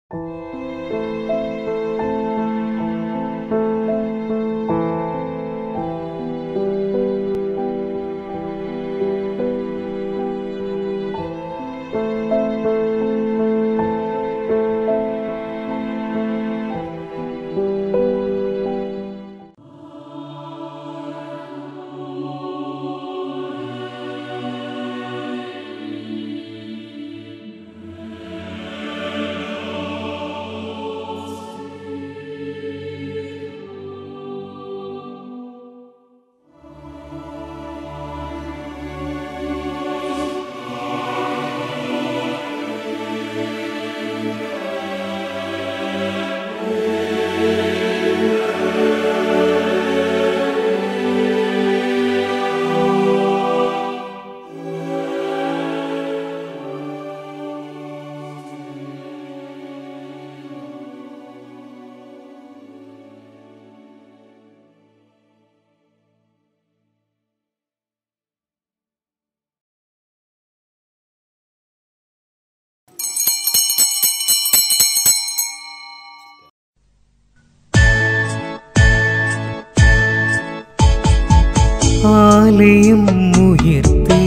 ആലയം ഉയർത്തി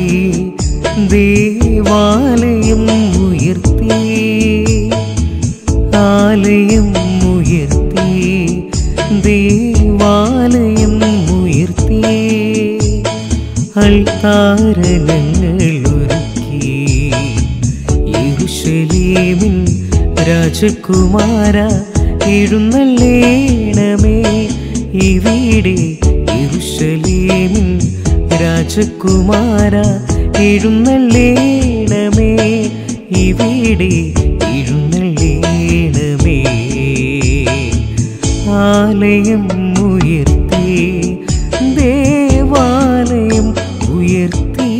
ദേവാലയം ഉയർത്തി ആലയം ഉയർത്തി ദേവാലയം ഉയർത്തി അൾത്താരനങ്ങൾ ഒരുക്കി യെരൂശലേമിൻ രാജകുമാര എഴുന്നള്ളേണമേ ഇവിടെ യെരൂശലേമിൻ രാജകുമാര എഴുന്നള്ളേണമേ ഇവിടെ എഴുന്നള്ളേണമേ ആലയം ഉയർത്തി ദേവാലയം ഉയർത്തി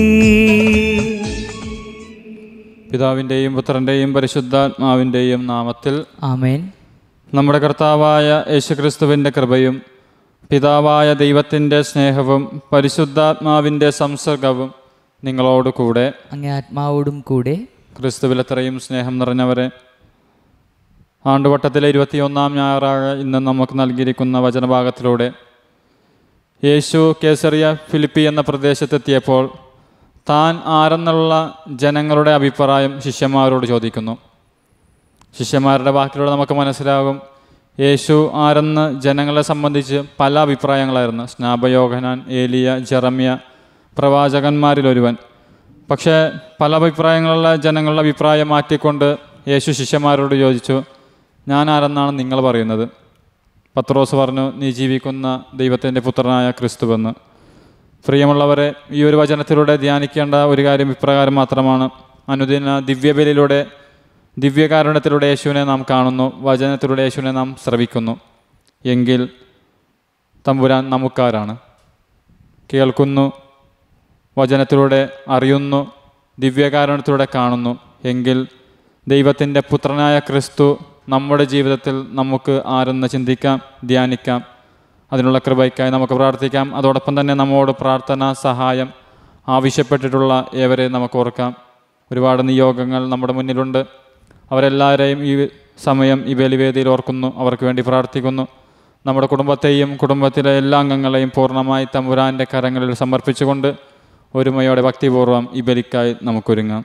പിതാവിൻ്റെയും പുത്രൻ്റെയും പരിശുദ്ധാത്മാവിൻ്റെയും നാമത്തിൽ ആമേൻ നമ്മുടെ കർത്താവായ യേശുക്രിസ്തുവിൻ്റെ കൃപയും പിതാവായ ദൈവത്തിൻ്റെ സ്നേഹവും പരിശുദ്ധാത്മാവിൻ്റെ സംസർഗവും നിങ്ങളോട് കൂടെ അങ്ങേ ആത്മാവോടും കൂടെ ക്രിസ്തുവിൽ എത്രയും സ്നേഹം നിറഞ്ഞവരെ ആണ്ടുവട്ടത്തിലെ ഇരുപത്തിയൊന്നാം ഞായറാഴ ഇന്ന് നമുക്ക് നൽകിയിരിക്കുന്ന വചനഭാഗത്തിലൂടെ യേശു കേസറിയ ഫിലിപ്പി എന്ന പ്രദേശത്തെത്തിയപ്പോൾ താൻ ആരെന്നുള്ള ജനങ്ങളുടെ അഭിപ്രായം ശിഷ്യന്മാരോട് ചോദിക്കുന്നു ശിഷ്യന്മാരുടെ വാക്കിലൂടെ നമുക്ക് മനസ്സിലാകും യേശു ആരെന്ന് ജനങ്ങളെ സംബന്ധിച്ച് പല അഭിപ്രായങ്ങളായിരുന്നു സ്നാപയോഹനാൻ ഏലിയ ജെറമ്യ പ്രവാചകന്മാരിലൊരുവൻ പക്ഷേ പല അഭിപ്രായങ്ങളുള്ള ജനങ്ങളുടെ അഭിപ്രായം മാറ്റിക്കൊണ്ട് യേശു ശിഷ്യന്മാരോട് ചോദിച്ചു ഞാൻ ആരെന്നാണ് നിങ്ങൾ പറയുന്നത് പത്രോസ് പറഞ്ഞു നീ ജീവിക്കുന്ന ദൈവത്തിൻ്റെ പുത്രനായ ക്രിസ്തുവെന്ന് പ്രിയമുള്ളവരെ ഈ ഒരു വചനത്തിലൂടെ ധ്യാനിക്കേണ്ട ഒരു കാര്യം ഇപ്രകാരം മാത്രമാണ് അനുദിന ദിവ്യബലിയിലൂടെ ദിവ്യകാരുണ്യത്തിലൂടെ യേശുവിനെ നാം കാണുന്നു വചനത്തിലൂടെ യേശുവിനെ നാം ശ്രവിക്കുന്നു എങ്കിൽ തമ്പുരാൻ നമുക്കാരാണ് കേൾക്കുന്നു വചനത്തിലൂടെ അറിയുന്നു ദിവ്യകാരുണ്യത്തിലൂടെ കാണുന്നു എങ്കിൽ ദൈവത്തിൻ്റെ പുത്രനായ ക്രിസ്തു നമ്മുടെ ജീവിതത്തിൽ നമുക്ക് ആരെന്ന് ചിന്തിക്കാം ധ്യാനിക്കാം അതിനുള്ള കൃപയ്ക്കായി നമുക്ക് പ്രാർത്ഥിക്കാം അതോടൊപ്പം തന്നെ നമ്മോട് പ്രാർത്ഥന സഹായം ആവശ്യപ്പെട്ടിട്ടുള്ള ഏവരെയും നമുക്ക് ഓർക്കാം ഒരുപാട് നിയോഗങ്ങൾ നമ്മുടെ മുന്നിലുണ്ട് അവരെല്ലാവരെയും ഈ സമയം ഈ ബലിവേദിയിൽ ഓർക്കുന്നു അവർക്ക് വേണ്ടി പ്രാർത്ഥിക്കുന്നു നമ്മുടെ കുടുംബത്തെയും കുടുംബത്തിലെ എല്ലാ അംഗങ്ങളെയും പൂർണ്ണമായി തമ്പുരാൻ്റെ കരങ്ങളിൽ സമർപ്പിച്ചുകൊണ്ട് ഒരുമയോടെ ഭക്തിപൂർവ്വം ഈ ബലിക്കായി നമുക്കൊരുങ്ങാം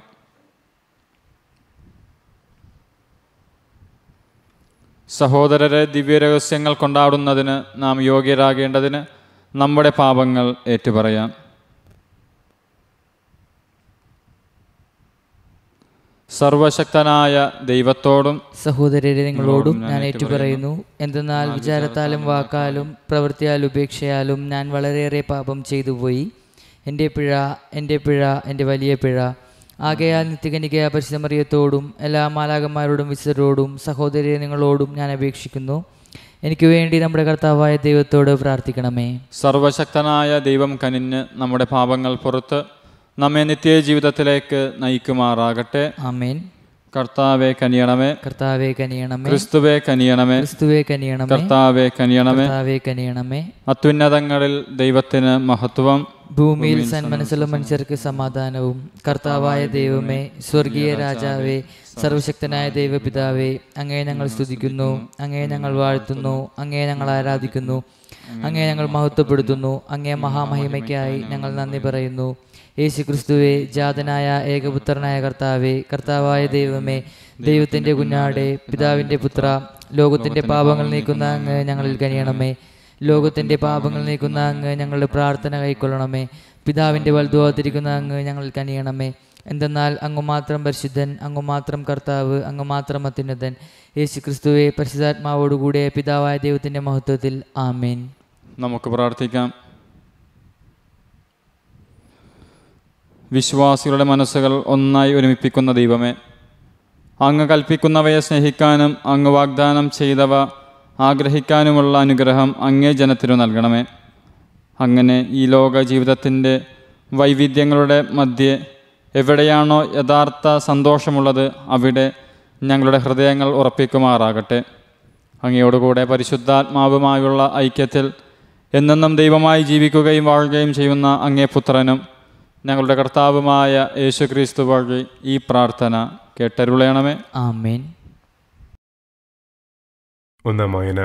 സഹോദരരെ ദിവ്യരഹസ്യങ്ങൾ കൊണ്ടാടുന്നതിന് നാം യോഗ്യരാകേണ്ടതിന് നമ്മുടെ പാപങ്ങൾ ഏറ്റുപറയാം സർവശക്തനായ ദൈവത്തോടും സഹോദരരെ നിങ്ങളോടും ഞാൻ ഏറ്റുപറയുന്നു എന്തെന്നാൽ വിചാരത്താലും വാക്കാലും പ്രവൃത്തിയാലും ഉപേക്ഷയാലും ഞാൻ വളരെയേറെ പാപം ചെയ്തുപോയി എൻ്റെ പിഴ എൻ്റെ പിഴ എൻ്റെ വലിയ പിഴ ആകയാൽ നിത്യകനിക പരിശുദ്ധമറിയത്തോടും എല്ലാ മാലാകന്മാരോടും വിശുദ്ധരോടും സഹോദരരെ നിങ്ങളോടും ഞാൻ അപേക്ഷിക്കുന്നു എനിക്ക് വേണ്ടി നമ്മുടെ കർത്താവായ ദൈവത്തോട് പ്രാർത്ഥിക്കണമേ സർവശക്തനായ ദൈവം കനിഞ്ഞ് നമ്മുടെ പാപങ്ങൾ പുറത്ത് നമ്മെ നിത്യജീവിതത്തിലേക്ക് നയിക്കുമാറാകട്ടെ ആമേൻ കർത്താവെ കനിയണമേ കർത്താവെ കനിയണമേ ക്രിസ്തുവെ കനിയണമേ ക്രിസ്തുവെ കനിയണമേ കർത്താവെ കനിയണമേ കർത്താവെ കനിയണമേ അത്യുന്നതങ്ങളിൽ ദൈവത്തിന് മഹത്വം ഭൂമിയിൽ സന്മനസ്സുള്ള മനുഷ്യർക്ക് സമാധാനവും കർത്താവായ ദൈവമേ സ്വർഗീയ രാജാവേ സർവശക്തനായ ദൈവപിതാവേ അങ്ങേ ഞങ്ങൾ സ്തുതിക്കുന്നു അങ്ങേ ഞങ്ങൾ വാഴ്ത്തുന്നു അങ്ങേ ഞങ്ങൾ ആരാധിക്കുന്നു അങ്ങേ ഞങ്ങൾ മഹത്വപ്പെടുത്തുന്നു അങ്ങേ മഹാമഹിമയ്ക്കായി ഞങ്ങൾ നന്ദി പറയുന്നു യേശു ക്രിസ്തുവെ ജാതനായ ഏകപുത്രനായ കർത്താവേ കർത്താവായ ദൈവമേ ദൈവത്തിന്റെ കുഞ്ഞാടെ പിതാവിന്റെ പുത്ര ലോകത്തിന്റെ പാപങ്ങൾ നീക്കുന്ന അങ്ങ് ഞങ്ങളിൽ കനിയണമേ ലോകത്തിന്റെ പാപങ്ങൾ നീക്കുന്ന അങ്ങ് ഞങ്ങളുടെ പ്രാർത്ഥന കൈക്കൊള്ളണമേ പിതാവിന്റെ വലുതുവാതിരിക്കുന്ന അങ്ങ് ഞങ്ങളിൽ കനിയണമേ എന്തെന്നാൽ അങ്ങ് മാത്രം പരിശുദ്ധൻ അങ്ങ് മാത്രം കർത്താവ് അങ്ങ് മാത്രം അത്യുന്നതൻ യേശു ക്രിസ്തുവെ പരിശുദ്ധാത്മാവോടുകൂടെ പിതാവായ ദൈവത്തിന്റെ മഹത്വത്തിൽ ആമേൻ നമുക്ക് പ്രാർത്ഥിക്കാം വിശ്വാസികളുടെ മനസ്സുകൾ ഒന്നായി ഒരുമിപ്പിക്കുന്ന ദൈവമേ അങ്ങ് കൽപ്പിക്കുന്നവയെ സ്നേഹിക്കാനും അങ്ങ് വാഗ്ദാനം ചെയ്തവ ആഗ്രഹിക്കാനുമുള്ള അനുഗ്രഹം അങ്ങേ ജനത്തിനു നൽകണമേ അങ്ങനെ ഈ ലോക ജീവിതത്തിൻ്റെ വൈവിധ്യങ്ങളുടെ മധ്യേ എവിടെയാണോ യഥാർത്ഥ സന്തോഷമുള്ളത് അവിടെ ഞങ്ങളുടെ ഹൃദയങ്ങൾ ഉറപ്പിക്കുമാറാകട്ടെ അങ്ങയോടുകൂടെ പരിശുദ്ധാത്മാവുമായുള്ള ഐക്യത്തിൽ എന്നെന്നും ദൈവമായി ജീവിക്കുകയും വാഴുകയും ചെയ്യുന്ന അങ്ങേ പുത്രനും ഞങ്ങളുടെ കർത്താവുമായ യേശുക്രിസ്തു വഴി ഈ പ്രാർത്ഥന കേട്ടരുളയണമേ ആമേൻ ഒന്നാം വായന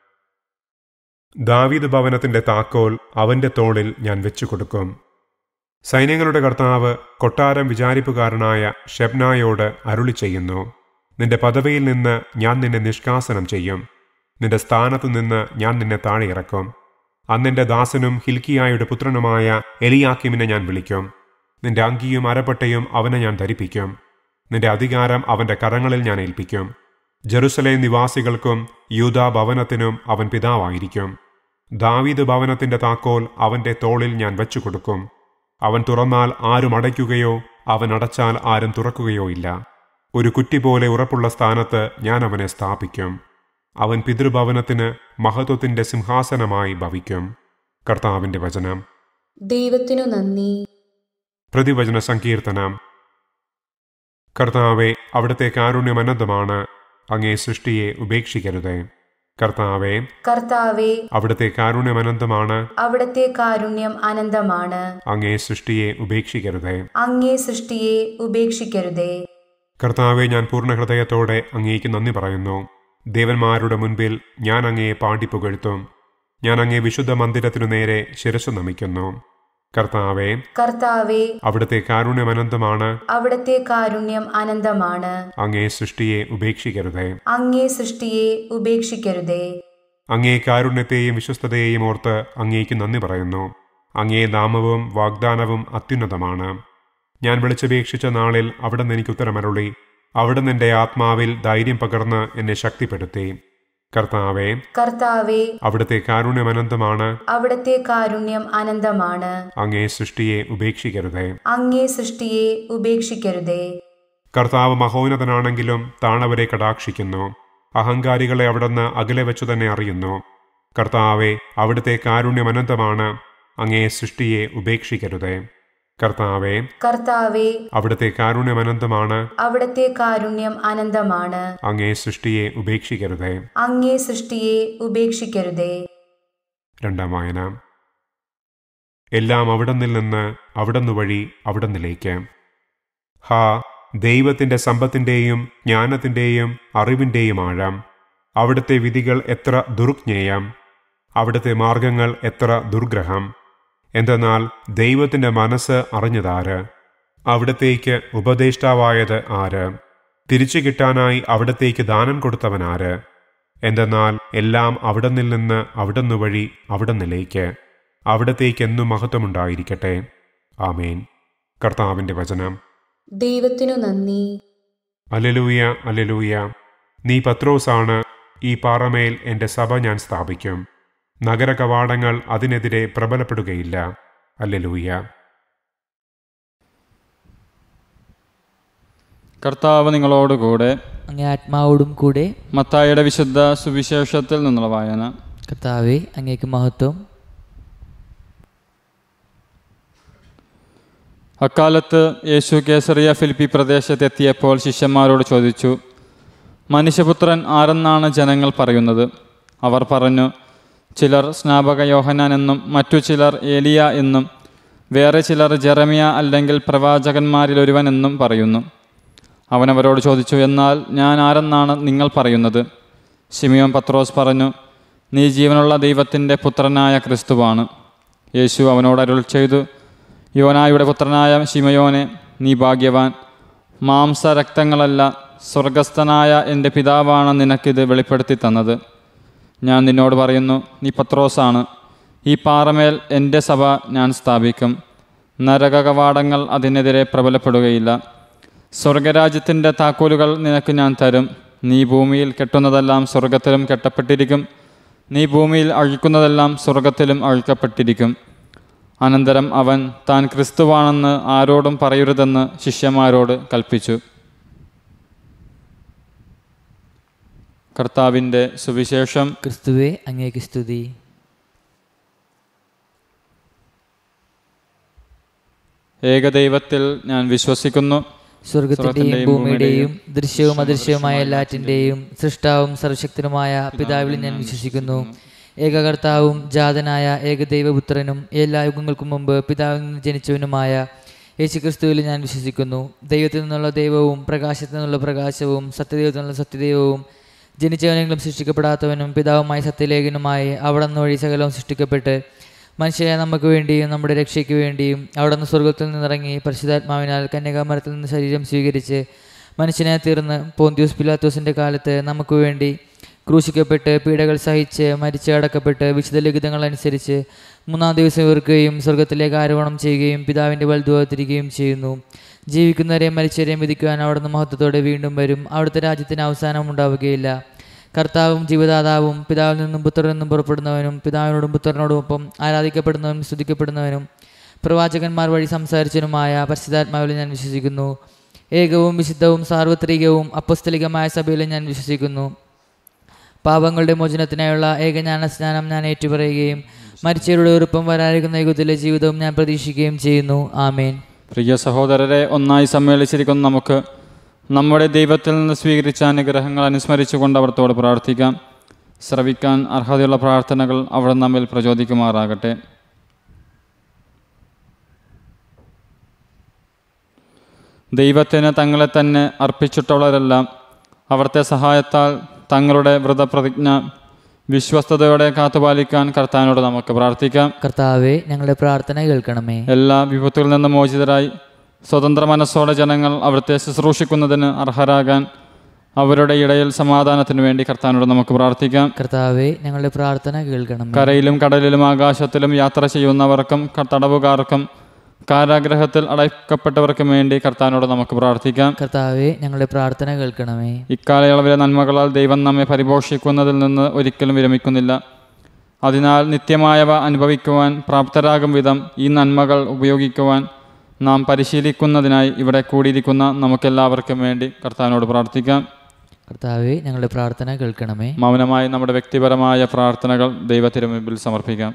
ദാവീദ് ഭവനത്തിന്റെ താക്കോൽ അവന്റെ തോളിൽ ഞാൻ വെച്ചു കൊടുക്കും സൈന്യങ്ങളുടെ കർത്താവ് കൊട്ടാരം വിചാരിപ്പുകാരനായ ഷെബ്നായോട് അരുളി ചെയ്യുന്നു നിന്റെ പദവിയിൽ നിന്ന് ഞാൻ നിന്നെ നിഷ്കാസനം ചെയ്യും നിന്റെ സ്ഥാനത്തു നിന്ന് ഞാൻ നിന്നെ താഴെ ഇറക്കും അന്നെന്റെ ദാസനും ഹിൽക്കിയായുടെ പുത്രനുമായ എലിയാക്കിമിനെ ഞാൻ വിളിക്കും നിന്റെ അങ്കിയും അരപ്പട്ടയും അവനെ ഞാൻ ധരിപ്പിക്കും നിന്റെ അധികാരം അവന്റെ കരങ്ങളിൽ ഞാൻ ഏൽപ്പിക്കും ജെറുസലേം നിവാസികൾക്കും യൂദാ ഭവനത്തിനും അവൻ പിതാവായിരിക്കും ദാവീദ് ഭവനത്തിന്റെ താക്കോൽ അവന്റെ തോളിൽ ഞാൻ വെച്ചു കൊടുക്കും അവൻ തുറന്നാൽ ആരും അടയ്ക്കുകയോ അവൻ അടച്ചാൽ ആരും തുറക്കുകയോ ഇല്ല ഒരു കുറ്റി പോലെ ഉറപ്പുള്ള സ്ഥാനത്ത് ഞാൻ അവനെ സ്ഥാപിക്കും അവൻ പിതൃഭവനത്തിന് മഹത്വത്തിന്റെ സിംഹാസനമായി ഭവിക്കും കർത്താവിന്റെ വചനം ദൈവത്തിനു നന്ദി പ്രതിവചന സങ്കീർത്തനം കർത്താവെ അവിടുത്തെ കാരുണ്യം അനന്തമാണ് അങ്ങേ സൃഷ്ടിയെ ഉപേക്ഷിക്കരുതേ കർത്താവെ കർത്താവെ അവിടുത്തെ കാരുണ്യം അനന്തമാണ് അവിടത്തെ കാരുണ്യം അനന്തമാണ് അങ്ങേ സൃഷ്ടിയെ ഉപേക്ഷിക്കരുതേ അങ്ങേ സൃഷ്ടിയെ ഉപേക്ഷിക്കരുതേ കർത്താവെ ഞാൻ പൂർണ്ണ ഹൃദയത്തോടെ അങ്ങേക്ക് നന്ദി പറയുന്നു ദേവന്മാരുടെ മുൻപിൽ ഞാൻ അങ്ങയെ പാടി പുകഴ്ത്തും ഞാൻ അങ്ങേ വിശുദ്ധ മന്ദിരത്തിനു നേരെ ശിരസ് നമിക്കുന്നു കർത്താവെ കർത്താവെ അവിടുത്തെ കാരുണ്യം അനന്തമാണ് അവിടത്തെ കാരുണ്യം അനന്തമാണ് അങ്ങേ സൃഷ്ടിയെ ഉപേക്ഷിക്കരുതേ അങ്ങേ സൃഷ്ടിയെ ഉപേക്ഷിക്കരുതേ അങ്ങേ കാരുണ്യത്തെയും വിശ്വസ്തതയെയും ഓർത്ത് അങ്ങേക്ക് നന്ദി പറയുന്നു അങ്ങേ നാമവും വാഗ്ദാനവും അത്യുന്നതമാണ് ഞാൻ വിളിച്ചപേക്ഷിച്ച നാളിൽ അവിടെ നിന്ന് എനിക്ക് ഉത്തരമരുളി അവിടെ നിന്റെ ആത്മാവിൽ ധൈര്യം പകർന്ന് എന്നെ ശക്തിപ്പെടുത്തി കർത്താവെ കർത്താവെ അവിടുത്തെ കാരുണ്യം അനന്തമാണ് അവിടത്തെ കാരുണ്യം അനന്തമാണ് അങ്ങേ സൃഷ്ടിയെ ഉപേക്ഷിക്കരുതേ അങ്ങേ സൃഷ്ടിയെ ഉപേക്ഷിക്കരുതേ കർത്താവ് മഹോന്നതനാണെങ്കിലും താണവരെ കടാക്ഷിക്കുന്നു അഹങ്കാരികളെ അവിടുന്ന് അകലെ വെച്ചു തന്നെ അറിയുന്നു കർത്താവെ അവിടുത്തെ കാരുണ്യം അനന്തമാണ് അങ്ങേ സൃഷ്ടിയെ ഉപേക്ഷിക്കരുതേ കർത്താവെ കർത്താവെ അവിടുത്തെ കാരുണ്യം അനന്തമാണ് അവിടത്തെ കാരുണ്യം അനന്തമാണ് അങ്ങേ സൃഷ്ടിയെ ഉപേക്ഷിക്കരുതേ അങ്ങേ സൃഷ്ടിയെ ഉപേക്ഷിക്കരുതേ രണ്ടാം വായന എല്ലാം അവിടന്നിൽ നിന്ന് അവിടന്നു വഴി അവിടന്നിലേക്ക് ഹാ ദൈവത്തിന്റെ സമ്പത്തിന്റെയും ജ്ഞാനത്തിന്റെയും അറിവിന്റെയും ആഴം അവിടുത്തെ വിധികൾ എത്ര ദുർജ്ഞേയം അവിടുത്തെ മാർഗങ്ങൾ എത്ര ദുർഗ്രഹം എന്തെന്നാൽ ദൈവത്തിന്റെ മനസ്സ് അറിഞ്ഞതാര് അവിടത്തേക്ക് ഉപദേഷ്ടാവായത് ആര് തിരിച്ചു കിട്ടാനായി അവിടത്തേക്ക് ദാനം കൊടുത്തവനാര് എന്തെന്നാൽ എല്ലാം അവിടന്നിൽ നിന്ന് അവിടുന്ന് വഴി അവിടന്നിലേക്ക് അവിടത്തേക്ക് എന്നും മഹത്വമുണ്ടായിരിക്കട്ടെ ആമേൻ കർത്താവിന്റെ വചനം ദൈവത്തിനു നന്ദി അലലൂയ അലലൂയ നീ പത്രോസാണ് ഈ പാറമേൽ എൻ്റെ സഭ ഞാൻ സ്ഥാപിക്കും നഗര കവാടങ്ങൾ അതിനെതിരെ പ്രബലപ്പെടുകയില്ല അല്ലലൂയ കർത്താവ് നിങ്ങളോടുകൂടെ അങ്ങേ ആത്മാവോടും കൂടെ മത്തായിയുടെ വിശുദ്ധ സുവിശേഷത്തിൽ നിന്നുള്ള വായന കർത്താവെ അങ്ങേക്ക് മഹത്വം അക്കാലത്ത് യേശു കേസറിയ ഫിലിപ്പി പ്രദേശത്തെത്തിയപ്പോൾ ശിഷ്യന്മാരോട് ചോദിച്ചു മനുഷ്യപുത്രൻ ആരെന്നാണ് ജനങ്ങൾ പറയുന്നത് അവർ പറഞ്ഞു ചിലർ സ്നാപക യോഹനാൻ എന്നും മറ്റു ചിലർ ഏലിയ എന്നും വേറെ ചിലർ ജെറമിയ അല്ലെങ്കിൽ പ്രവാചകന്മാരിൽ ഒരുവൻ എന്നും പറയുന്നു അവൻ അവരോട് ചോദിച്ചു എന്നാൽ ഞാൻ ആരെന്നാണ് നിങ്ങൾ പറയുന്നത് ശിമിയോൻ പത്രോസ് പറഞ്ഞു നീ ജീവനുള്ള ദൈവത്തിൻ്റെ പുത്രനായ ക്രിസ്തുവാണ് യേശു അവനോട് അരുൾ ചെയ്തു യോനായുടെ പുത്രനായ ശിമയോനെ നീ ഭാഗ്യവാൻ മാംസരക്തങ്ങളല്ല സ്വർഗസ്ഥനായ എൻ്റെ പിതാവാണ് നിനക്കിത് വെളിപ്പെടുത്തി തന്നത് ഞാൻ നിന്നോട് പറയുന്നു നീ പത്രോസാണ് ഈ പാറമേൽ എൻ്റെ സഭ ഞാൻ സ്ഥാപിക്കും നരകകവാടങ്ങൾ അതിനെതിരെ പ്രബലപ്പെടുകയില്ല സ്വർഗരാജ്യത്തിൻ്റെ താക്കോലുകൾ നിനക്ക് ഞാൻ തരും നീ ഭൂമിയിൽ കെട്ടുന്നതെല്ലാം സ്വർഗത്തിലും കെട്ടപ്പെട്ടിരിക്കും നീ ഭൂമിയിൽ അഴിക്കുന്നതെല്ലാം സ്വർഗത്തിലും അഴിക്കപ്പെട്ടിരിക്കും അനന്തരം അവൻ താൻ ക്രിസ്തുവാണെന്ന് ആരോടും പറയരുതെന്ന് ശിഷ്യന്മാരോട് കൽപ്പിച്ചു കർത്താവിൻ്റെ സുവിശേഷം ക്രിസ്തുവെ അങ്ങേക്ക് സ്തുതി ഏകദൈവത്തിൽ ഞാൻ വിശ്വസിക്കുന്നു സ്വർഗത്തിന്റെയും ഭൂമിയുടെയും ദൃശ്യവും അദൃശ്യവുമായ എല്ലാറ്റിന്റെയും സൃഷ്ടാവും സർവശക്തനുമായ പിതാവിൽ ഞാൻ വിശ്വസിക്കുന്നു ഏകകർത്താവും ജാതനായ ഏകദൈവപുത്രനും എല്ലാ യുഗങ്ങൾക്കും മുമ്പ് പിതാവിൽ നിന്ന് ജനിച്ചവനുമായ യേശുക്രിസ്തുവിൽ ഞാൻ വിശ്വസിക്കുന്നു ദൈവത്തിൽ നിന്നുള്ള ദൈവവും പ്രകാശത്തിൽ നിന്നുള്ള പ്രകാശവും സത്യദൈവത്തിൽ നിന്നുള്ള സത്യദൈവവും ജനിച്ചവനെങ്കിലും സൃഷ്ടിക്കപ്പെടാത്തവനും പിതാവുമായ സത്യലേഖനുമായി അവിടെ നിന്ന് വഴി സകലവും സൃഷ്ടിക്കപ്പെട്ട് മനുഷ്യരെ നമുക്ക് വേണ്ടിയും നമ്മുടെ രക്ഷയ്ക്ക് വേണ്ടിയും അവിടെ നിന്ന് സ്വർഗത്തിൽ നിന്നിറങ്ങി പരിശുദ്ധാത്മാവിനാൽ കന്യകാമരത്തിൽ നിന്ന് ശരീരം സ്വീകരിച്ച് മനുഷ്യനെ തീർന്ന് പോന്തിയോസ് പിലാത്തോസിൻ്റെ കാലത്ത് നമുക്ക് വേണ്ടി ക്രൂശിക്കപ്പെട്ട് പീഡകൾ സഹിച്ച് മരിച്ച് അടക്കപ്പെട്ട് വിശുദ്ധ ലിഖിതങ്ങൾ അനുസരിച്ച് മൂന്നാം ദിവസം ഉയർക്കുകയും സ്വർഗത്തിലേക്ക് ആരോപണം ചെയ്യുകയും പിതാവിൻ്റെ വലുതുവാതിരിക്കുകയും ചെയ്യുന്നു ജീവിക്കുന്നവരെയും മരിച്ചവരെയും വിധിക്കുവാൻ അവിടുന്ന് മഹത്വത്തോടെ വീണ്ടും വരും അവിടുത്തെ രാജ്യത്തിന് അവസാനം ഉണ്ടാവുകയില്ല കർത്താവും ജീവദാതാവും പിതാവിൽ നിന്നും പുത്രനിൽ നിന്നും പുറപ്പെടുന്നവനും പിതാവിനോടും പുത്രനോടുമൊപ്പം ആരാധിക്കപ്പെടുന്നവനും സ്തുതിക്കപ്പെടുന്നവനും പ്രവാചകന്മാർ വഴി സംസാരിച്ചവനുമായ പരിശുദ്ധാത്മാവിൽ ഞാൻ വിശ്വസിക്കുന്നു ഏകവും വിശുദ്ധവും സാർവത്രികവും അപ്പസ്തലികമായ സഭയിൽ ഞാൻ വിശ്വസിക്കുന്നു പാപങ്ങളുടെ മോചനത്തിനായുള്ള ഏകജ്ഞാന സ്നാനം ഞാൻ ഏറ്റുപറയുകയും മരിച്ചവരുടെ ഉറപ്പം വരാനിരിക്കുന്ന യുഗത്തിലെ ജീവിതവും ഞാൻ പ്രതീക്ഷിക്കുകയും ചെയ്യുന്നു ആമേൻ പ്രിയ സഹോദരരെ ഒന്നായി സമ്മേളിച്ചിരിക്കുന്ന നമുക്ക് നമ്മുടെ ദൈവത്തിൽ നിന്ന് സ്വീകരിച്ച അനുഗ്രഹങ്ങൾ അനുസ്മരിച്ചുകൊണ്ട് അവിടത്തോട് പ്രാർത്ഥിക്കാം ശ്രവിക്കാൻ അർഹതയുള്ള പ്രാർത്ഥനകൾ അവിടെ നമ്മിൽ പ്രചോദിക്കുമാറാകട്ടെ ദൈവത്തിന് തങ്ങളെ തന്നെ അർപ്പിച്ചിട്ടുള്ളവരെല്ലാം അവിടുത്തെ സഹായത്താൽ തങ്ങളുടെ വ്രതപ്രതിജ്ഞ വിശ്വസ്തയോടെ കാത്തുപാലിക്കാൻ കർത്താവിനോട് നമുക്ക് പ്രാർത്ഥിക്കാം കർത്താവെ ഞങ്ങളുടെ പ്രാർത്ഥന കേൾക്കണമേ എല്ലാ വിപത്തുകളിൽ നിന്നും മോചിതരായി സ്വതന്ത്ര മനസ്സോടെ ജനങ്ങൾ അവിടുത്തെ ശുശ്രൂഷിക്കുന്നതിന് അർഹരാകാൻ അവരുടെ ഇടയിൽ സമാധാനത്തിന് വേണ്ടി കർത്താവിനോട് നമുക്ക് പ്രാർത്ഥിക്കാം കർത്താവെ ഞങ്ങളുടെ പ്രാർത്ഥന കേൾക്കണമേ കരയിലും കടലിലും ആകാശത്തിലും യാത്ര ചെയ്യുന്നവർക്കും ക- തടവുകാർക്കും കാരാഗ്രഹത്തിൽ അടയ്ക്കപ്പെട്ടവർക്കും വേണ്ടി കർത്താവിനോട് നമുക്ക് പ്രാർത്ഥിക്കാം കർത്താവെ ഞങ്ങളുടെ പ്രാർത്ഥന കേൾക്കണമേ ഇക്കാലയളവിലെ നന്മകളാൽ ദൈവം നമ്മെ പരിപോഷിക്കുന്നതിൽ നിന്ന് ഒരിക്കലും വിരമിക്കുന്നില്ല അതിനാൽ നിത്യമായവ അനുഭവിക്കുവാൻ പ്രാപ്തരാകും വിധം ഈ നന്മകൾ ഉപയോഗിക്കുവാൻ നാം പരിശീലിക്കുന്നതിനായി ഇവിടെ കൂടിയിരിക്കുന്ന നമുക്കെല്ലാവർക്കും വേണ്ടി കർത്താവിനോട് പ്രാർത്ഥിക്കാം കർത്താവെ ഞങ്ങളുടെ പ്രാർത്ഥന കേൾക്കണമേ മൗനമായി നമ്മുടെ വ്യക്തിപരമായ പ്രാർത്ഥനകൾ ദൈവത്തിനു മുമ്പിൽ സമർപ്പിക്കാം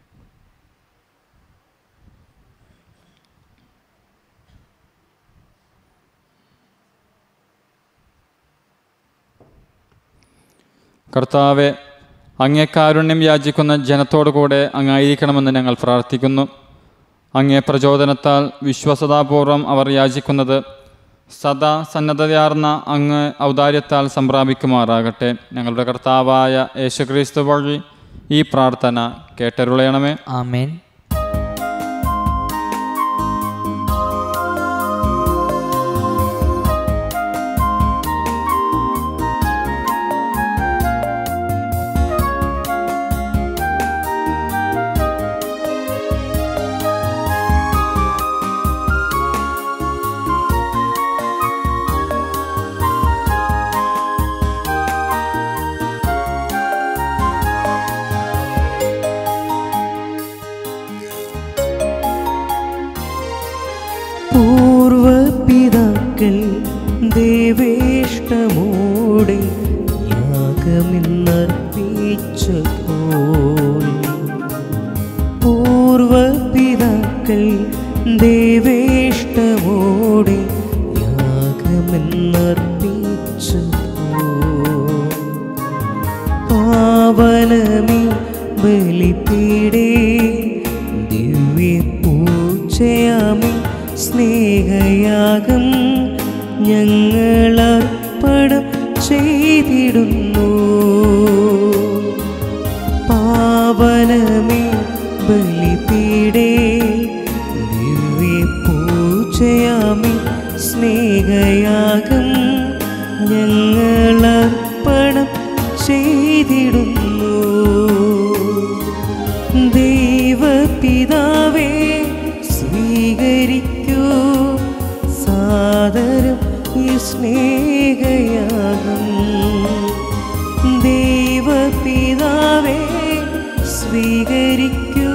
കർത്താവെ അങ്ങേ കാരുണ്യം യാചിക്കുന്ന ജനത്തോടു കൂടെ അങ്ങായിരിക്കണമെന്ന് ഞങ്ങൾ പ്രാർത്ഥിക്കുന്നു അങ്ങേ പ്രചോദനത്താൽ വിശ്വസതാപൂർവം അവർ യാചിക്കുന്നത് സദാ സന്നദ്ധതയാർന്ന അങ്ങ് ഔദാര്യത്താൽ സംപ്രാപിക്കുമാറാകട്ടെ ഞങ്ങളുടെ കർത്താവായ യേശുക്രിസ്തു വഴി ഈ പ്രാർത്ഥന കേട്ടരുളയണമേ ആമേൻ പൂർവപിതാക്കൾ ദേവേഷ്ടമോടെ യാഗമെന്നർപ്പിച്ചപ്പോൾ പൂർവപിതാക്കൾ ദേവേഷ്ടമോടെ യാഗമെന്നർപ്പിച്ചപ്പോൾ പാവനമേ ബലിപീടേ ദിവ്യ പൂജ ഞങ്ങളർപ്പണം ചെയ്തിടുന്നു പാവനമേ ബലിപീടേ ദിവ്യ പൂജയാമി സ്നേഹയാഗം ഞങ്ങളർപ്പണം ചെയ്തിടുന്നു ദൈവപിതാവേ സ്വീകരിക്കൂ സാദരം ഈ സ്നേഹയാഗം ദൈവപിതാവേ സ്വീകരിക്കൂ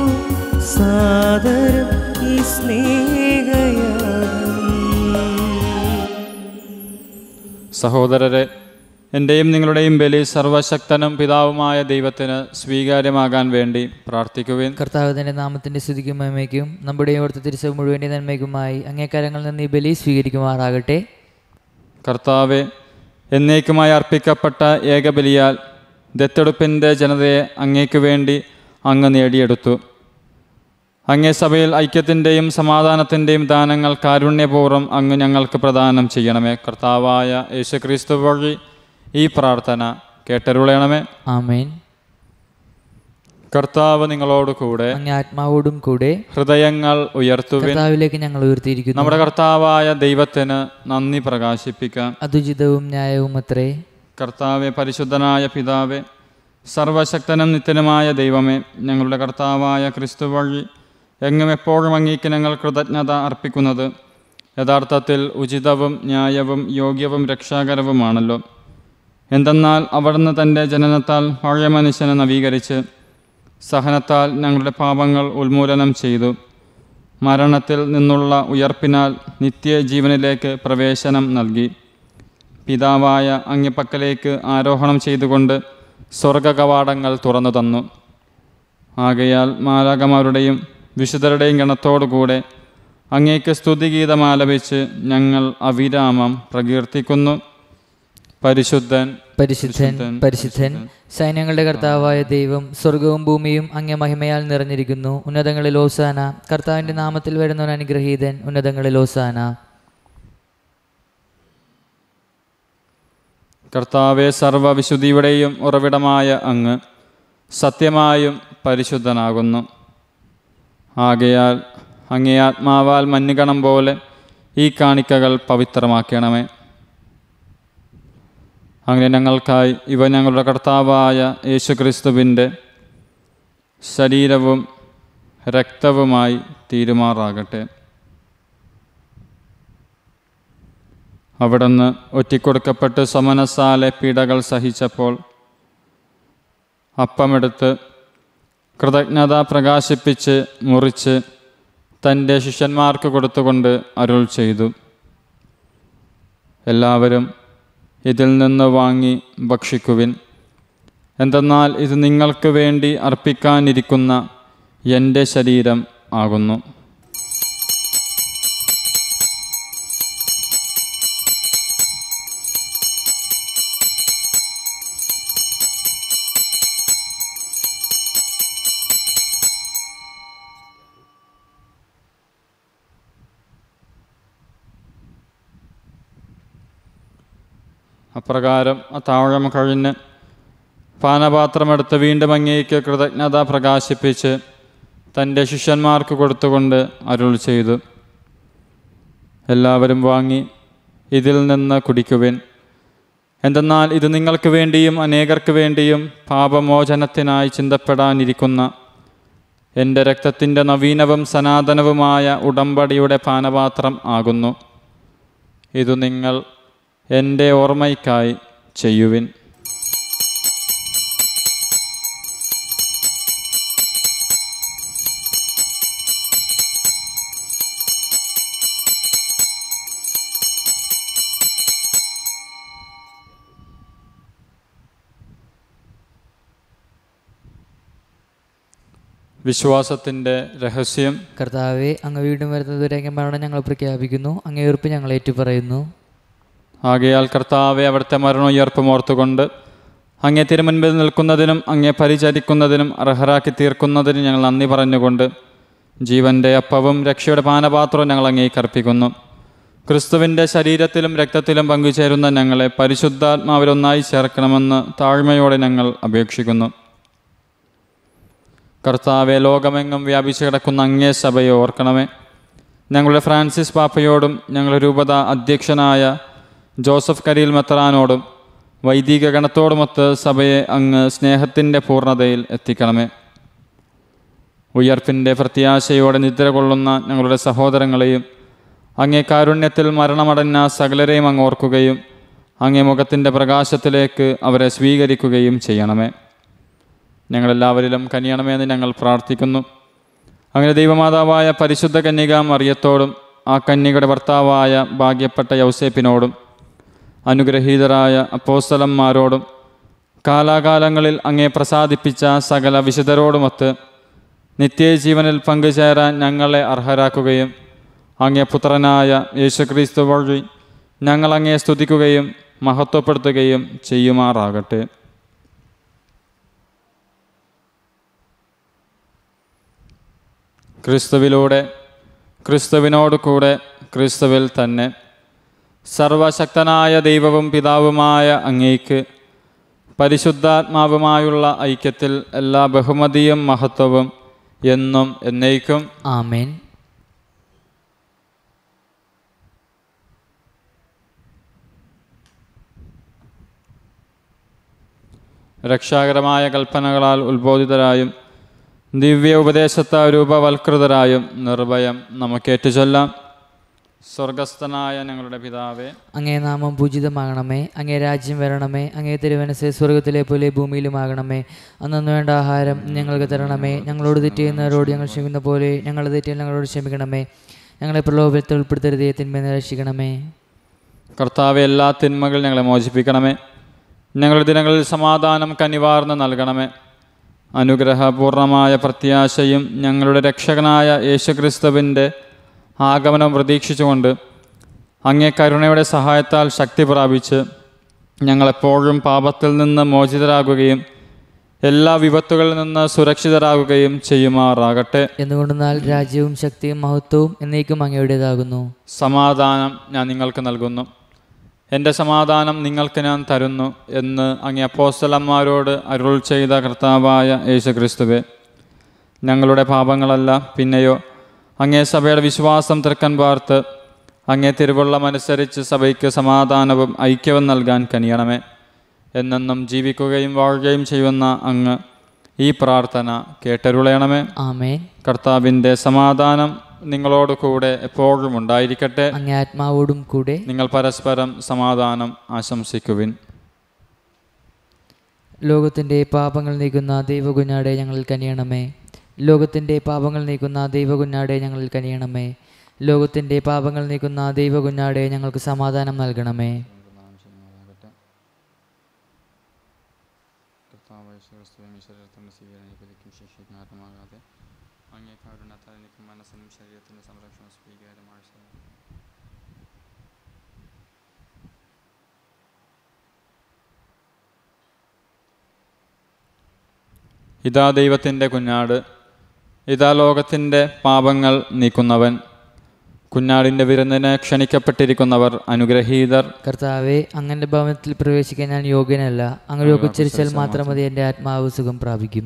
സാദരം ഈ സ്നേഹയാഗം സഹോദരരെ എൻ്റെയും നിങ്ങളുടെയും ബലി സർവശക്തനും പിതാവുമായ ദൈവത്തിന് സ്വീകാര്യമാകാൻ വേണ്ടി പ്രാർത്ഥിക്കുവിൻ കർത്താവിന്റെ നാമത്തിന്റെ സ്തുതിക്കും മഹിമയ്ക്കും നമ്മുടെ അവിടുത്തെ തിരുസഭ മുഴുവൻ്റെ നന്മയ്ക്കുമായി അങ്ങേക്കാരങ്ങളിൽ നിന്ന് ഈ ബലി സ്വീകരിക്കുമാറാകട്ടെ കർത്താവെ എന്നേക്കുമായി അർപ്പിക്കപ്പെട്ട ഏകബലിയാൽ ദത്തെടുപ്പിൻ്റെ ജനതയെ അങ്ങേക്ക് വേണ്ടി അങ്ങ് നേടിയെടുത്തു അങ്ങേ സഭയിൽ ഐക്യത്തിൻ്റെയും സമാധാനത്തിൻ്റെയും ദാനങ്ങൾ കാരുണ്യപൂർവ്വം അങ്ങ് ഞങ്ങൾക്ക് പ്രദാനം ചെയ്യണമേ കർത്താവായ യേശുക്രിസ്തു വഴി ഈ പ്രാർത്ഥന കേട്ടരുളയണമേ ആമേൻ കർത്താവ് നിങ്ങളോട് കൂടെ അങ്ങേ ആത്മാവോടും കൂടെ ഹൃദയങ്ങൾ ഉയർത്തുവിൻ കർത്താവിലേക്ക് ഞങ്ങൾ ഉയർത്തിയിരിക്കുന്നു നമ്മുടെ കർത്താവായ ദൈവത്തിന് നന്ദി പ്രകാശിപ്പിക്കാം അതുചിതവും ന്യായവും അത്രേ കർത്താവെ പരിശുദ്ധനായ പിതാവെ സർവശക്തനും നിത്യനുമായ ദൈവമേ ഞങ്ങളുടെ കർത്താവായ ക്രിസ്തു വഴി എങ്ങും എപ്പോഴും അങ്ങേക്ക് ഞങ്ങൾ കൃതജ്ഞത അർപ്പിക്കുന്നത് യഥാർത്ഥത്തിൽ ഉചിതവും ന്യായവും യോഗ്യവും രക്ഷാകരവുമാണല്ലോ എന്തെന്നാൽ അവിടുന്ന് തൻ്റെ ജനനത്താൽ പഴയ മനുഷ്യനെ നവീകരിച്ച് സഹനത്താൽ ഞങ്ങളുടെ പാപങ്ങൾ ഉന്മൂലനം ചെയ്തു മരണത്തിൽ നിന്നുള്ള ഉയർപ്പിനാൽ നിത്യജീവനിലേക്ക് പ്രവേശനം നൽകി പിതാവായ അങ്ങപ്പക്കലേക്ക് ആരോഹണം ചെയ്തുകൊണ്ട് സ്വർഗകവാടങ്ങൾ തുറന്നു തന്നു ആകയാൽ മാലാകമാരുടെയും വിശുദ്ധരുടെയും ഗണത്തോടുകൂടെ അങ്ങേക്ക് സ്തുതിഗീതം ആലപിച്ച് ഞങ്ങൾ അവിരാമം പ്രകീർത്തിക്കുന്നു പരിശുദ്ധൻ പരിശുദ്ധൻ പരിശുദ്ധൻ സൈന്യങ്ങളുടെ കർത്താവായ ദൈവം സ്വർഗവും ഭൂമിയും അങ്ങേ മഹിമയാൽ നിറഞ്ഞിരിക്കുന്നു ഉന്നതങ്ങളിൽ ഓസാന കർത്താവിന്റെ നാമത്തിൽ വരുന്നവൻ അനുഗ്രഹീതൻ ഉന്നതങ്ങളിൽ ഓസാന കർത്താവെ സർവവിശുദ്ധിയുടെയും ഉറവിടമായ അങ്ങ് സത്യമായും പരിശുദ്ധനാകുന്നു ആകയാൽ അങ്ങേ ആത്മാവാൽ മഞ്ഞുകണം പോലെ ഈ കാണിക്കകൾ പവിത്രമാക്കണമേ അങ്ങനെ ഞങ്ങൾക്കായി ഇവ ഞങ്ങളുടെ കർത്താവായ യേശുക്രിസ്തുവിൻ്റെ ശരീരവും രക്തവുമായി തീരുമാറാകട്ടെ അവിടുന്ന് ഒറ്റിക്കൊടുക്കപ്പെട്ട് സമനസാലെ പീഡകൾ സഹിച്ചപ്പോൾ അപ്പമെടുത്ത് കൃതജ്ഞത പ്രകാശിപ്പിച്ച് മുറിച്ച് തൻ്റെ ശിഷ്യന്മാർക്ക് കൊടുത്തുകൊണ്ട് അരുൾ ചെയ്തു എല്ലാവരും ഇതിൽ നിന്ന് വാങ്ങി ഭക്ഷിക്കുവിൻ എന്തെന്നാൽ ഇത് നിങ്ങൾക്ക് വേണ്ടി അർപ്പിക്കാനിരിക്കുന്ന എൻ്റെ ശരീരം ആകുന്നു അപ്രകാരം ആ താഴം കഴിഞ്ഞ് പാനപാത്രമെടുത്ത് വീണ്ടും അങ്ങേക്ക് കൃതജ്ഞത പ്രകാശിപ്പിച്ച് തൻ്റെ ശിഷ്യന്മാർക്ക് കൊടുത്തുകൊണ്ട് അരുൾ ചെയ്തു എല്ലാവരും വാങ്ങി ഇതിൽ നിന്ന് കുടിക്കുവിൻ എന്തെന്നാൽ ഇത് നിങ്ങൾക്ക് വേണ്ടിയും അനേകർക്ക് വേണ്ടിയും പാപമോചനത്തിനായി ചിന്തപ്പെടാനിരിക്കുന്ന എൻ്റെ രക്തത്തിൻ്റെ നവീനവും സനാതനവുമായ ഉടമ്പടിയുടെ പാനപാത്രം ആകുന്നു ഇതു നിങ്ങൾ എൻ്റെ ഓർമ്മയ്ക്കായി ചെയ്യുവിൻ വിശ്വാസത്തിൻ്റെ രഹസ്യം കർത്താവെ അങ്ങ് വീണ്ടും വരുന്നതുവരെ മരണം ഞങ്ങൾ പ്രഖ്യാപിക്കുന്നു അങ്ങേ ഉറപ്പ് ഞങ്ങൾ ഏറ്റുപറയുന്നു ആകയാൽ കർത്താവെ അവിടുത്തെ മരണോയർപ്പും ഓർത്തുകൊണ്ട് അങ്ങേ തിരുമുൻപിൽ നിൽക്കുന്നതിനും അങ്ങേ പരിചരിക്കുന്നതിനും അർഹരാക്കി തീർക്കുന്നതിനും ഞങ്ങൾ നന്ദി പറഞ്ഞുകൊണ്ട് ജീവൻ്റെ അപ്പവും രക്ഷയുടെ പാനപാത്രവും ഞങ്ങൾ അങ്ങേക്ക് അർപ്പിക്കുന്നു ക്രിസ്തുവിൻ്റെ ശരീരത്തിലും രക്തത്തിലും പങ്കുചേരുന്ന ഞങ്ങളെ പരിശുദ്ധാത്മാവിലൊന്നായി ചേർക്കണമെന്ന് താഴ്മയോടെ ഞങ്ങൾ അപേക്ഷിക്കുന്നു കർത്താവെ ലോകമെങ്ങും വ്യാപിച്ചു കിടക്കുന്ന അങ്ങേ സഭയെ ഓർക്കണമേ ഞങ്ങളുടെ ഫ്രാൻസിസ് പാപ്പയോടും ഞങ്ങളുടെ രൂപത അധ്യക്ഷനായ ജോസഫ് കരീൽ മെത്രാനോടും വൈദിക ഗണത്തോടുമൊത്ത് സഭയെ അങ്ങ് സ്നേഹത്തിൻ്റെ പൂർണ്ണതയിൽ എത്തിക്കണമേ ഉയർപ്പിൻ്റെ പ്രത്യാശയോടെ നിദ്ര കൊള്ളുന്ന ഞങ്ങളുടെ സഹോദരങ്ങളെയും അങ്ങേ കാരുണ്യത്തിൽ മരണമടഞ്ഞ സകലരെയും അങ്ങ് ഓർക്കുകയും അങ്ങേ മുഖത്തിൻ്റെ പ്രകാശത്തിലേക്ക് അവരെ സ്വീകരിക്കുകയും ചെയ്യണമേ ഞങ്ങളെല്ലാവരിലും കനിയണമെന്ന് ഞങ്ങൾ പ്രാർത്ഥിക്കുന്നു അങ്ങനെ ദൈവമാതാവായ പരിശുദ്ധ കന്യക മറിയത്തോടും ആ കന്യകയുടെ ഭർത്താവായ ഭാഗ്യപ്പെട്ട യൗസേപ്പിനോടും അനുഗ്രഹീതരായ അപ്പോസ്തലന്മാരോടും കാലാകാലങ്ങളിൽ അങ്ങേ പ്രസാദിപ്പിച്ച സകല വിശുദ്ധരോടുമൊത്ത് നിത്യജീവനിൽ പങ്കുചേരാൻ ഞങ്ങളെ അർഹരാക്കുകയും അങ്ങേ പുത്രനായ യേശുക്രിസ്തു വഴി ഞങ്ങൾ അങ്ങേ സ്തുതിക്കുകയും മഹത്വപ്പെടുത്തുകയും ചെയ്യുമാറാകട്ടെ ക്രിസ്തുവിലൂടെ ക്രിസ്തുവിനോട് കൂടെ ക്രിസ്തുവിൽ തന്നെ സർവശക്തനായ ദൈവവും പിതാവുമായ അങ്ങേക്ക് പരിശുദ്ധാത്മാവുമായുള്ള ഐക്യത്തിൽ എല്ലാ ബഹുമതിയും മഹത്വവും എന്നും എന്നേക്കും ആമേൻ രക്ഷാകരമായ കൽപ്പനകളാൽ ഉത്ബോധിതരായും ദിവ്യ ഉപദേശത്താൽ രൂപവൽകൃതരായും നിർഭയം നമുക്ക് ചൊല്ലാം സ്വർഗസ്ഥനായ ഞങ്ങളുടെ പിതാവേ അങ്ങേ നാമം പൂജിതമാകണമേ അങ്ങേ രാജ്യം വരണമേ അങ്ങേ തിരുവനസ് സ്വർഗത്തിലെ പോലെ ഭൂമിയിലുമാകണമേ അന്നു വേണ്ട ആഹാരം ഞങ്ങൾക്ക് തരണമേ ഞങ്ങളോട് തെറ്റ് ചെയ്യുന്നവരോട് ഞങ്ങൾ ക്ഷമിക്കുന്ന പോലെ ഞങ്ങളുടെ തെറ്റിൽ ഞങ്ങളോട് ക്ഷമിക്കണമേ ഞങ്ങളെ പ്രലോഭനത്തിൽ ഉൾപ്പെടുത്തരുതേ തിന്മ രക്ഷിക്കണമേ കർത്താവെ എല്ലാ തിന്മകൾ ഞങ്ങളെ മോചിപ്പിക്കണമേ ഞങ്ങളുടെ ദിനങ്ങളിൽ സമാധാനം കനിവാർന്ന് നൽകണമേ അനുഗ്രഹപൂർണമായ പ്രത്യാശയും ഞങ്ങളുടെ രക്ഷകനായ യേശുക്രിസ്തുവിൻ്റെ ആഗമനം പ്രതീക്ഷിച്ചുകൊണ്ട് അങ്ങേ കരുണയുടെ സഹായത്താൽ ശക്തി പ്രാപിച്ച് ഞങ്ങളെപ്പോഴും പാപത്തിൽ നിന്ന് മോചിതരാകുകയും എല്ലാ വിപത്തുകളിൽ നിന്ന് സുരക്ഷിതരാകുകയും ചെയ്യുമാറാകട്ടെ എന്നുകൊണ്ടെന്നാൽ രാജ്യവും ശക്തിയും മഹത്വവും എന്നേക്കും അങ്ങയുടേതാകുന്നു സമാധാനം ഞാൻ നിങ്ങൾക്ക് നൽകുന്നു എൻ്റെ സമാധാനം നിങ്ങൾക്ക് ഞാൻ തരുന്നു എന്ന് അങ്ങേ അപ്പോസ്തലന്മാരോട് അരുൾ ചെയ്ത കർത്താവായ യേശുക്രിസ്തുവെ ഞങ്ങളുടെ പാപങ്ങളല്ല പിന്നെയോ അങ്ങേ സഭയുടെ വിശ്വാസം തൃക്കൻ പാർത്ത് അങ്ങേ തിരുവുള്ളമനുസരിച്ച് സഭയ്ക്ക് സമാധാനവും ഐക്യവും നൽകാൻ കനിയണമേ എന്നെന്നും ജീവിക്കുകയും വാഴുകയും ചെയ്യുന്ന അങ്ങ് ഈ പ്രാർത്ഥന കേട്ടരുളയണമേ ആമേൻ കർത്താവിൻ്റെ സമാധാനം നിങ്ങളോട് കൂടെ എപ്പോഴും ഉണ്ടായിരിക്കട്ടെ അങ്ങേ ആത്മാവോടും കൂടെ നിങ്ങൾ പരസ്പരം സമാധാനം ആശംസിക്കുവിൻ ലോകത്തിൻ്റെ പാപങ്ങൾ നീക്കുന്ന ദൈവകുഞ്ഞാടെ ഞങ്ങളിൽ കനിയണമേ ലോകത്തിൻ്റെ പാപങ്ങൾ നീക്കുന്ന ദൈവകുഞ്ഞാടെ ഞങ്ങളിൽ കനിയണമേ ലോകത്തിൻ്റെ പാപങ്ങൾ നീക്കുന്ന ദൈവകുഞ്ഞാടെ ഞങ്ങൾക്ക് സമാധാനം നൽകണമേ മനസ്സിനും ശരീരത്തിനും സംരക്ഷണം സ്വീകാര്യമായ ഇതാ ദൈവത്തിൻ്റെ കുഞ്ഞാട് ഇതാ ലോകത്തിൻ്റെ പാപങ്ങൾ നീക്കുന്നവൻ കുഞ്ഞാടിൻ്റെ വിരുന്നിന് ക്ഷണിക്കപ്പെട്ടിരിക്കുന്നവർ അനുഗ്രഹീതർ കർത്താവെ അങ്ങൻ്റെ ഭവനത്തിൽ പ്രവേശിക്കാൻ ഞാൻ യോഗ്യനല്ല അങ്ങനെ ഉച്ചരിച്ചാൽ മാത്രം മതി എൻ്റെ ആത്മാവ് സുഖം പ്രാപിക്കും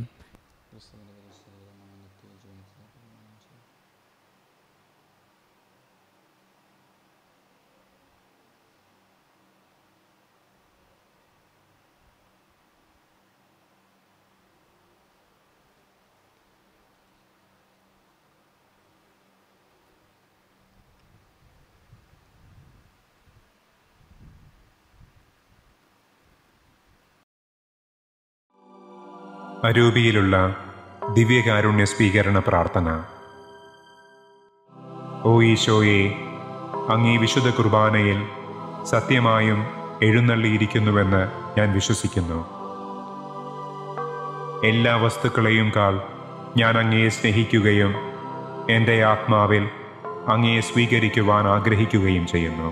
അരൂപിയിലുള്ള ദിവ്യകാരുണ്യ സ്വീകരണ പ്രാർത്ഥന ഓ ഈശോയെ അങ്ങീ വിശുദ്ധ കുർബാനയിൽ സത്യമായും എഴുന്നള്ളിയിരിക്കുന്നുവെന്ന് ഞാൻ വിശ്വസിക്കുന്നു എല്ലാ വസ്തുക്കളെയും കാൾ ഞാൻ അങ്ങയെ സ്നേഹിക്കുകയും എൻ്റെ ആത്മാവിൽ അങ്ങയെ സ്വീകരിക്കുവാൻ ആഗ്രഹിക്കുകയും ചെയ്യുന്നു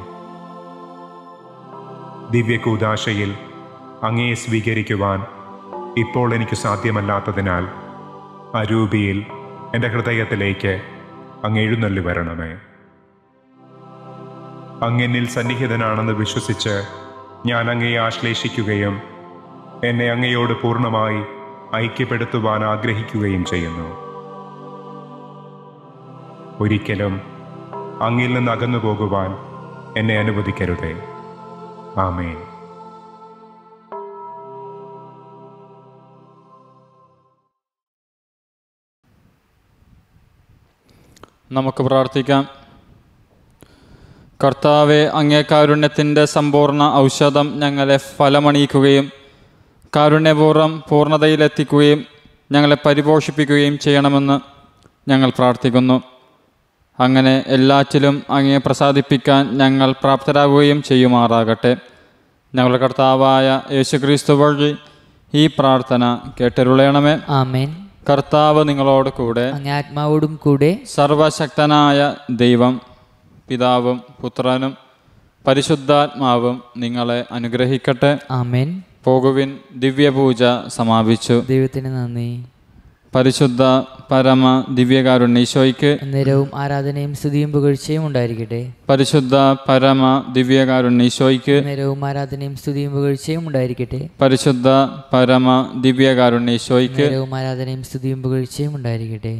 ദിവ്യകൂദാശയിൽ അങ്ങയെ സ്വീകരിക്കുവാൻ ഇപ്പോൾ എനിക്ക് സാധ്യമല്ലാത്തതിനാൽ അരൂപിയിൽ എൻ്റെ ഹൃദയത്തിലേക്ക് അങ്ങ് എഴുന്നള്ളി വരണമേ അങ്ങെന്നിൽ സന്നിഹിതനാണെന്ന് വിശ്വസിച്ച് ഞാൻ അങ്ങയെ ആശ്ലേഷിക്കുകയും എന്നെ അങ്ങയോട് പൂർണ്ണമായി ഐക്യപ്പെടുത്തുവാൻ ആഗ്രഹിക്കുകയും ചെയ്യുന്നു ഒരിക്കലും അങ്ങിൽ നിന്ന് അകന്നു പോകുവാൻ എന്നെ അനുവദിക്കരുതേ ആമേൻ നമുക്ക് പ്രാർത്ഥിക്കാം കർത്താവെ അങ്ങേ കാരുണ്യത്തിൻ്റെ സമ്പൂർണ്ണ ഔഷധം ഞങ്ങളെ ഫലമണിയിക്കുകയും കാരുണ്യപൂർവ്വം പൂർണ്ണതയിലെത്തിക്കുകയും ഞങ്ങളെ പരിപോഷിപ്പിക്കുകയും ചെയ്യണമെന്ന് ഞങ്ങൾ പ്രാർത്ഥിക്കുന്നു അങ്ങനെ എല്ലാറ്റിലും അങ്ങയെ പ്രസാദിപ്പിക്കാൻ ഞങ്ങൾ പ്രാപ്തരാകുകയും ചെയ്യുമാറാകട്ടെ ഞങ്ങളുടെ കർത്താവായ യേശുക്രിസ്തു വഴി ഈ പ്രാർത്ഥന കേട്ടരുളയണമേ ആമേൻ കർത്താവ് നിങ്ങളോട് കൂടെ അങ്ങേ ആത്മാവോടും കൂടെ സർവശക്തനായ ദൈവം പിതാവും പുത്രനും പരിശുദ്ധാത്മാവും നിങ്ങളെ അനുഗ്രഹിക്കട്ടെ ആമേൻ പോകുവിൻ ദിവ്യപൂജ സമാപിച്ചു ദൈവത്തിന് നന്ദി പരിശുദ്ധ പരമ ദിവ്യകാരുണ്യ ഈശോയ്ക്ക് നേരവും ആരാധനയും സ്തുതിയും പുകഴ്ചയും ഉണ്ടായിരിക്കട്ടെ പരിശുദ്ധ പരമ ദിവ്യകാരുണ്യ ഈശോയ്ക്ക് നേരവും ആരാധനയും സ്തുതിയും പുകഴ്ചയും ഉണ്ടായിരിക്കട്ടെ പരിശുദ്ധ പരമ ദിവ്യകാരുണ്യ ഈശോയ്ക്ക് നേരവും ആരാധനയും സ്തുതിയും പുകഴ്ചയും ഉണ്ടായിരിക്കട്ടെ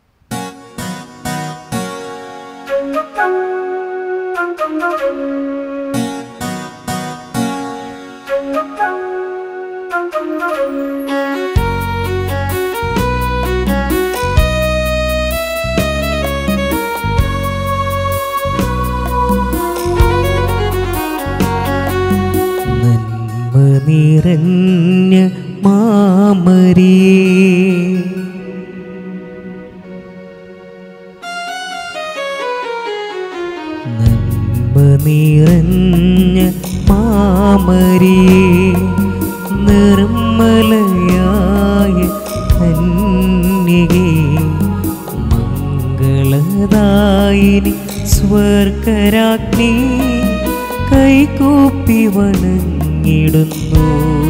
നന്മ നിറഞ്ഞ മാമരേ നന്മ നിറഞ്ഞ മാമരേ നിർമ്മലയായ കന്യകേ മംഗളദായിനി സ്വർഗരാജ്ഞി കൈകൂപ്പി വണങ്ങിടുന്നു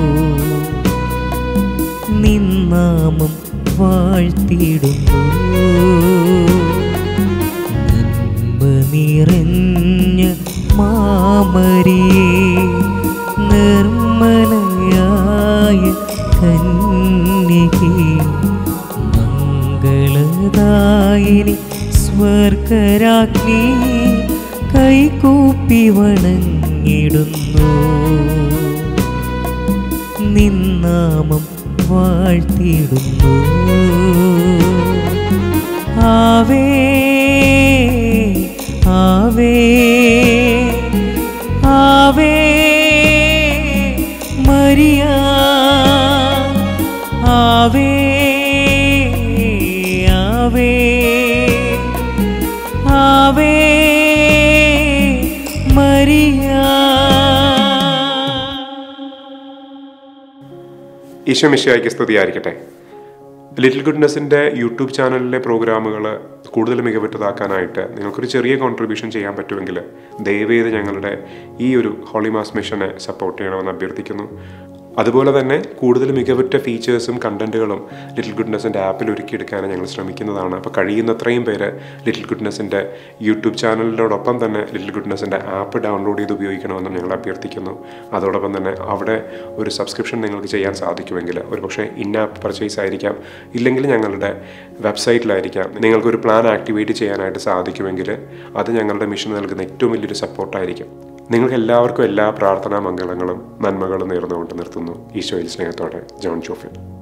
നിന്നാമം വാഴ്ത്തിയിടുന്നു നന്മ നിറഞ്ഞ മാമരേ നിർമ്മലയായ കന്യകേ മംഗളദായിനി സ്വർഗരാജ്ഞി കൈകൂപ്പി വണങ്ങിടുന്നു നിന്നാമം വാഴ്ത്തിയിടുന്നു ആവേ ആവേ ആവേ മരിയ ആവേ ആവേ ആവേ മരിയ ഈശോ മിശിയായിക്ക് സ്തുതിയായിരിക്കട്ടെ ലിറ്റിൽ ഗുഡ്നെസ്സിൻ്റെ യൂട്യൂബ് ചാനലിലെ പ്രോഗ്രാമുകൾ കൂടുതൽ മികവുറ്റതാക്കാനായിട്ട് നിങ്ങൾക്കൊരു ചെറിയ കോൺട്രിബ്യൂഷൻ ചെയ്യാൻ പറ്റുമെങ്കിൽ ദയവേത് ഞങ്ങളുടെ ഈ ഒരു ഹോളിമാസ് മിഷനെ സപ്പോർട്ട് ചെയ്യണമെന്ന് അഭ്യർത്ഥിക്കുന്നു അതുപോലെ തന്നെ കൂടുതൽ മികവുറ്റ ഫീച്ചേഴ്സും കണ്ടന്റുകളും ലിറ്റിൽ ഗുഡ്നെസ്സിൻ്റെ ആപ്പിൽ ഒരുക്കിയെടുക്കാൻ ഞങ്ങൾ ശ്രമിക്കുന്നതാണ് അപ്പോൾ കഴിയുന്നത്രയും പേര് ലിറ്റിൽ ഗുഡ്നെസ്സിൻ്റെ യൂട്യൂബ് ചാനലിനോടൊപ്പം തന്നെ ലിറ്റിൽ ഗുഡ്നെസ്സിൻ്റെ ആപ്പ് ഡൗൺലോഡ് ചെയ്ത് ഉപയോഗിക്കണമെന്നും ഞങ്ങൾ അഭ്യർത്ഥിക്കുന്നു അതോടൊപ്പം തന്നെ അവിടെ ഒരു സബ്സ്ക്രിപ്ഷൻ നിങ്ങൾക്ക് ചെയ്യാൻ സാധിക്കുമെങ്കിൽ ഒരു പക്ഷേ ഇന്ന ആപ്പ് പർച്ചേസ് ആയിരിക്കാം ഇല്ലെങ്കിൽ ഞങ്ങളുടെ വെബ്സൈറ്റിലായിരിക്കാം നിങ്ങൾക്കൊരു പ്ലാൻ ആക്ടിവേറ്റ് ചെയ്യാനായിട്ട് സാധിക്കുമെങ്കിൽ അത് ഞങ്ങളുടെ മിഷൻ നൽകുന്ന ഏറ്റവും വലിയൊരു സപ്പോർട്ടായിരിക്കും നിങ്ങൾക്ക് എല്ലാവർക്കും എല്ലാ പ്രാർത്ഥനാ മംഗളങ്ങളും നന്മകളും നേർന്നുകൊണ്ട് നിർത്തുന്നു ഈശോയിൽ സ്നേഹത്തോടെ ജോൺ ജോഫിൻ